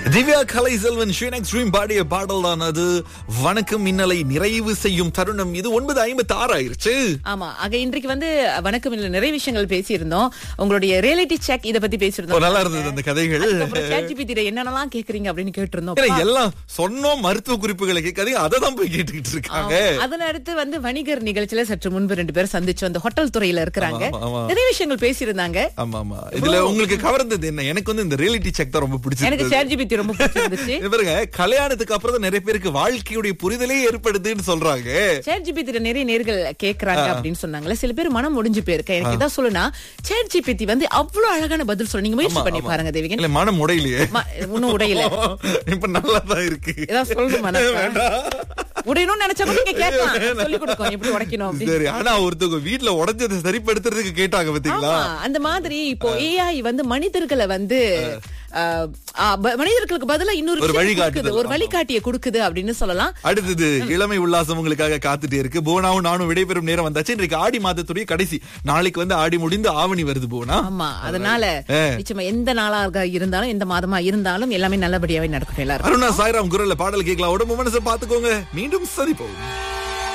திவ்யா கலை செல்வன் ஷீனக்ஸ் ட்ரீம் பாடிய பாடல் தான் அது வணக்கம் மின்னலை நிறைவு செய்யும் தருணம் இது ஒன்பது ஐம்பத்தி ஆறு ஆயிருச்சு ஆமா ஆக இன்றைக்கு வந்து வணக்கம் இல்ல நிறைய விஷயங்கள் பேசியிருந்தோம் உங்களுடைய ரியாலிட்டி செக் இத பத்தி ஓ, பேசியிருந்தோம் நல்லா இருந்தது அந்த கதைகள் அதுக்கப்புறம் ChatGPT ல என்னென்னலாம் கேக்குறீங்க அப்படின்னு கேட்டிருந்தோம் ஏன்னா, எல்லாம் சொன்னோம் மருத்துவ குறிப்புகளை கேட்காதீங்க அதை தான் போய் கேட்டுக்கிட்டு இருக்காங்க அதன் அடுத்து வந்து வணிகர் நிகழ்ச்சியில சற்று முன்பு ரெண்டு பேரும் சந்திச்சு அந்த ஹோட்டல் துறையில இருக்கிறாங்க ஆமா, ஆமா. நிறைய விஷயங்கள் பேசியிருந்தாங்க ஆமா ஆமா இதுல உங்களுக்கு கவர்ந்தது என்ன எனக்கு வந்து இந்த ரியாலிட்டி செக் தான் ரொம்ப எனக்கு பிடிச்சிருக்கு ChatGPT ரொம்ப பிடிச்சிருந்துச்சு இது பாருங்க கல்யாணத்துக்கு அப்புறம் தான் நிறைய பேருக்கு வாழ்க்கையுடைய புரிதலே ஏற்படுதுன்னு சொல்றாங்க ChatGPT ல நிறைய நேர்கள் கேக்குறாங்க அப்படின்னு சொன்னாங்களே சில பேர் மனம் முடிஞ்சு போயிருக்க எனக்கு இதான் சொல்லுனா ChatGPT வந்து அவ்வளவு அழகான பதில் சொல்ல நீங்க முயற்சி பண்ணி பாருங்க தேவிகன் இல்ல மனம் உடையிலையே ம- இன்னும் உடையில இப்ப நல்லா தான் இருக்கு ஏதாவது சொல்லணும் உடையணும்னு நினைச்சா கூட நீங்க கேட்கலாம் சொல்லி கொடுக்கும் எப்படி உடைக்கணும் அப்படின்னு சரி ஆனா ஒருத்தவங்க வீட்ல உடைஞ்சதை சரிப்படுத்துறதுக்கு கேட்டாங்க பாத்தீங்களா ஆமா அந்த மாதிரி இப்போ ஏஐ வந்து மனிதர்களை வந்து அஹ், அஹ், ப- மனிதர்களுக்கு பதிலா இன்னொரு ஒரு விஷயம் வழிகாட்டுதல், கொடுக்குது, ஒரு வழிகாட்டியை கொடுக்குது அப்படின்னு சொல்லலாம் அடுத்தது இளமை உல்லாசம் உங்களுக்காக காத்துட்டே இருக்கு புவனாவும் நானும் விடைபெறும் நேரம் வந்தாச்சு இன்றைக்கு ஆடி மாதத்துடைய கடைசி நாளைக்கு வந்து ஆடி முடிந்து ஆவணி வருது புவனா ஆமா அதனால ஆ. நிச்சயமா எந்த நாளாக இருந்தாலும் எந்த மாதமா இருந்தாலும் எல்லாமே நல்லபடியாவே நடக்கணும் எல்லாரும் அருணா சாய்ராம் குரல்ல பாடல் கேட்கலாம் உடம்பு மனசை பாத்துக்கோங்க மீண்டும் சந்திப்போம்